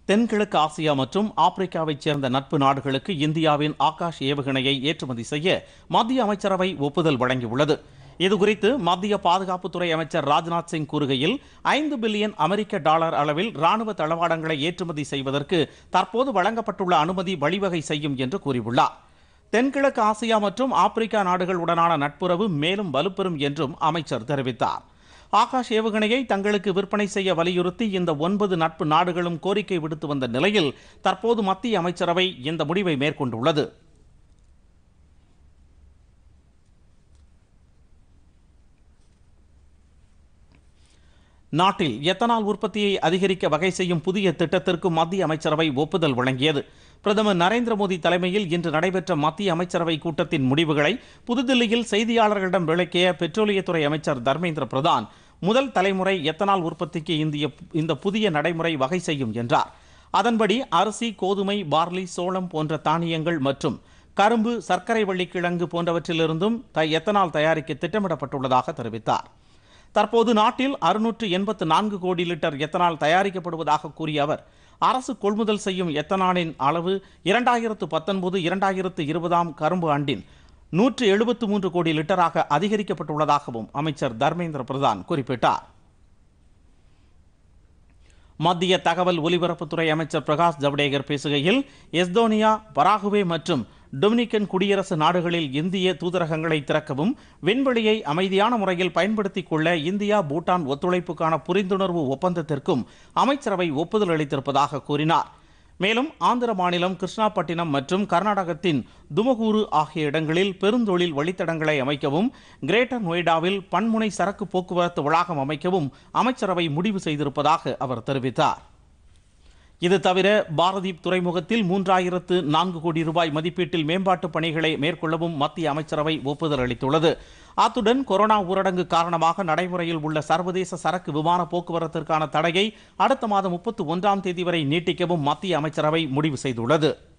தென்கிழக்கு ஆசியா மற்றும் ஆப்பிரிக்காவைச் சேர்ந்த நட்பு நாடுகளுக்கு இந்தியாவின் ஆகாஷ் ஏவுகணையை ஏற்றுமதி செய்ய மத்திய அமைச்சரவை ஒப்புதல் வழங்கியுள்ளது இதுகுறித்து மத்திய பாதுகாப்புத்துறை அமைச்சர் ராஜ்நாத் சிங் கூறுகையில் ஐந்து பில்லியன் அமெரிக்க டாலர் அளவில் ராணுவ தளவாடங்களை ஏற்றுமதி செய்வதற்கு தற்போது வழங்கப்பட்டுள்ள அனுமதி வழிவகை செய்யும் என்று கூறியுள்ளார் தென்கிழக்கு ஆசியா மற்றும் ஆப்பிரிக்கா நாடுகளுடனான நட்புறவு மேலும் வலுப்பெறும் என்றும் அமைச்சர் தெரிவித்தார் ஆகாஷ் ஏவுகணையை தங்களுக்கு விற்பனை செய்ய வலியுறுத்தி இந்த ஒன்பது நட்பு நாடுகளும் கோரிக்கை விடுத்து வந்த நிலையில் தற்போது மத்திய அமைச்சரவை இந்த முடிவை மேற்கொண்டுள்ளது நாட்டில் எத்தனால் உற்பத்தியை அதிகரிக்க வகை செய்யும் புதிய திட்டத்திற்கு மத்திய அமைச்சரவை ஒப்புதல் வழங்கியது பிரதமர் நரேந்திர மோடி தலைமையில் இன்று நடைபெற்ற மத்திய அமைச்சரவை கூட்டத்தின் முடிவுகளை புதுதில்லியில் செய்தியாளர்களிடம் விளக்கிய பெட்ரோலியத்துறை அமைச்சர் தர்மேந்திர பிரதான் முதல் தலைமுறை எத்தனால் உற்பத்திக்கு இந்திய இந்த புதிய நடைமுறை வகை செய்யும் என்றார் அதன்படி அரிசி கோதுமை பார்லி சோளம் போன்ற தானியங்கள் மற்றும் கரும்பு சர்க்கரை வள்ளிக்கிழங்கு போன்றவற்றிலிருந்தும் த எத்தனால் தயாரிக்க திட்டமிடப்பட்டுள்ளதாக தெரிவித்தார் தற்போது நாட்டில் அறுநூற்று எண்பத்து நான்கு கோடி லிட்டர் எத்தனால் தயாரிக்கப்படுவதாக கூறிய அவர் அரசு கொள்முதல் செய்யும் எத்தனாலின் அளவு இரண்டாயிரத்து பத்தொன்பது இரண்டாயிரத்து இருபதாம் கரும்பு ஆண்டின் நூற்று எழுபத்து மூன்று கோடி லிட்டராக அதிகரிக்கப்பட்டுள்ளதாகவும் அமைச்சர் தர்மேந்திர பிரதான் குறிப்பிட்டார் மத்திய தகவல் ஒலிபரப்புத்துறை அமைச்சர் பிரகாஷ் ஜவடேகர் பேசுகையில் எஸ்தோனியா பராகுவே மற்றும் டொமினிக்கன் குடியரசு நாடுகளில் இந்திய தூதரகங்களை திறக்கவும் விண்வெளியை அமைதியான முறையில் பயன்படுத்திக் கொள்ள இந்தியா பூட்டான் ஒத்துழைப்புக்கான புரிந்துணர்வு ஒப்பந்தத்திற்கும் அமைச்சரவை ஒப்புதல் அளித்திருப்பதாக கூறினார் மேலும் ஆந்திர மாநிலம் கிருஷ்ணாப்பட்டினம் மற்றும் கர்நாடகத்தின் துமகூரு ஆகிய இடங்களில் பெருந்தொழில் வழித்தடங்களை அமைக்கவும் கிரேட்டர் நொய்டாவில் பன்முனை சரக்கு போக்குவரத்து வளாகம் அமைக்கவும் அமைச்சரவை முடிவு செய்திருப்பதாக அவர் தெரிவித்தார் இது தவிர பாரதீப் துறைமுகத்தில் மூன்றாயிரத்து நான்கு கோடி ரூபாய் மதிப்பீட்டில் மேம்பாட்டு பணிகளை மேற்கொள்ளவும் மத்திய அமைச்சரவை ஒப்புதல் அளித்துள்ளது அத்துடன் கொரோனா ஊரடங்கு காரணமாக நடைமுறையில் உள்ள சர்வதேச சரக்கு விமான போக்குவரத்திற்கான தடையை அடுத்த மாதம் முப்பத்தி ஒன்றாம் தேதி வரை நீட்டிக்கவும் மத்திய அமைச்சரவை முடிவு செய்துள்ளது